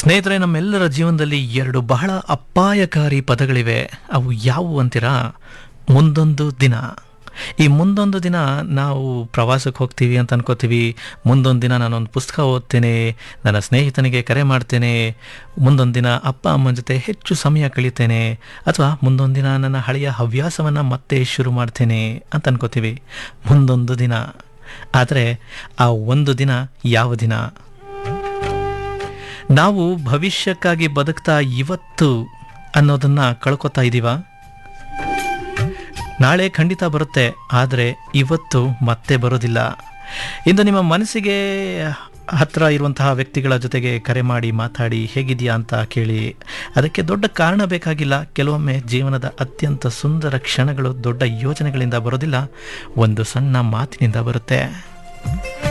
ಸ್ನೇಹಿತರೆ ನಮ್ಮೆಲ್ಲರ ಜೀವನದಲ್ಲಿ ಎರಡು ಬಹಳ ಅಪಾಯಕಾರಿ ಪದಗಳಿವೆ ಅವು ಯಾವುವು ಅಂತೀರಾ ಮುಂದೊಂದು ದಿನ ಈ ಮುಂದೊಂದು ದಿನ ನಾವು ಪ್ರವಾಸಕ್ಕೆ ಹೋಗ್ತೀವಿ ಅಂತ ಅನ್ಕೋತೀವಿ ಮುಂದೊಂದು ದಿನ ನಾನೊಂದು ಪುಸ್ತಕ ಓದ್ತೇನೆ ನನ್ನ ಸ್ನೇಹಿತನಿಗೆ ಕರೆ ಮಾಡ್ತೇನೆ ಮುಂದೊಂದು ದಿನ ಅಪ್ಪ ಅಮ್ಮನ ಜೊತೆ ಹೆಚ್ಚು ಸಮಯ ಕಳೀತೇನೆ ಅಥವಾ ಮುಂದೊಂದು ದಿನ ನನ್ನ ಹಳೆಯ ಹವ್ಯಾಸವನ್ನು ಮತ್ತೆ ಶುರು ಮಾಡ್ತೇನೆ ಅಂತ ಅನ್ಕೋತೀವಿ ಮುಂದೊಂದು ದಿನ ಆದರೆ ಆ ಒಂದು ದಿನ ಯಾವ ದಿನ ನಾವು ಭವಿಷ್ಯಕ್ಕಾಗಿ ಬದುಕ್ತಾ ಇವತ್ತು ಅನ್ನೋದನ್ನ ಕಳ್ಕೊತಾ ಇದ್ದೀವ ನಾಳೆ ಖಂಡಿತ ಬರುತ್ತೆ ಆದರೆ ಇವತ್ತು ಮತ್ತೆ ಬರೋದಿಲ್ಲ ಇಂದು ನಿಮ್ಮ ಮನಸ್ಸಿಗೆ ಹತ್ತಿರ ಇರುವಂತಹ ವ್ಯಕ್ತಿಗಳ ಜೊತೆಗೆ ಕರೆ ಮಾಡಿ ಮಾತಾಡಿ ಹೇಗಿದೆಯಾ ಅಂತ ಕೇಳಿ ಅದಕ್ಕೆ ದೊಡ್ಡ ಕಾರಣ ಬೇಕಾಗಿಲ್ಲ ಕೆಲವೊಮ್ಮೆ ಜೀವನದ ಅತ್ಯಂತ ಸುಂದರ ಕ್ಷಣಗಳು ದೊಡ್ಡ ಯೋಜನೆಗಳಿಂದ ಬರೋದಿಲ್ಲ ಒಂದು ಸಣ್ಣ ಮಾತಿನಿಂದ ಬರುತ್ತೆ